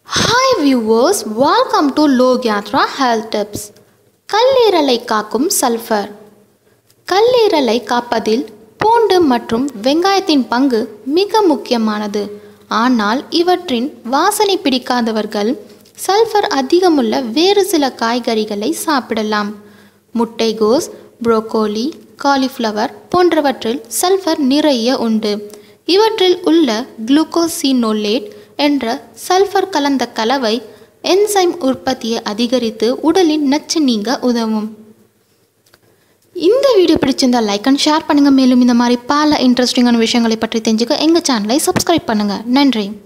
hi viewers welcome to Lokyatra health tips கல்லீரலை காக்கும் sulphur கல்லீரலை காப்பதில் பூண்டு மற்றும் வெங்காயத்தின் பங்கு மிக முக்கியமானது ஆனால் இவற்றின் வாசனை பிடிக்காதவர்கள் சல்ஃபர் அதிகமுள்ள வேறு சில காய்கறிகளை சாப்பிடலாம் முட்டைகோஸ் புரோக்கோலி காலிஃப்ளவர் போன்றவற்றில் சல்ஃபர் நிறைய உண்டு இவற்றில் உள்ள குளுக்கோசினோலேட் என்ற சல்ஃபர் கலந்த கலவை என்சைம் உற்பத்தியை அதிகரித்து உடலின் நச்சு நீங்க உதவும் இந்த வீடியோ பிடிச்சிருந்தா லைக் அண்ட் ஷேர் பண்ணுங்கள் மேலும் இந்த மாதிரி பல இன்ட்ரெஸ்டிங்கான விஷயங்களை பற்றி தெரிஞ்சுக்க எங்கள் சேனலை சப்ஸ்கிரைப் பண்ணுங்கள் நன்றி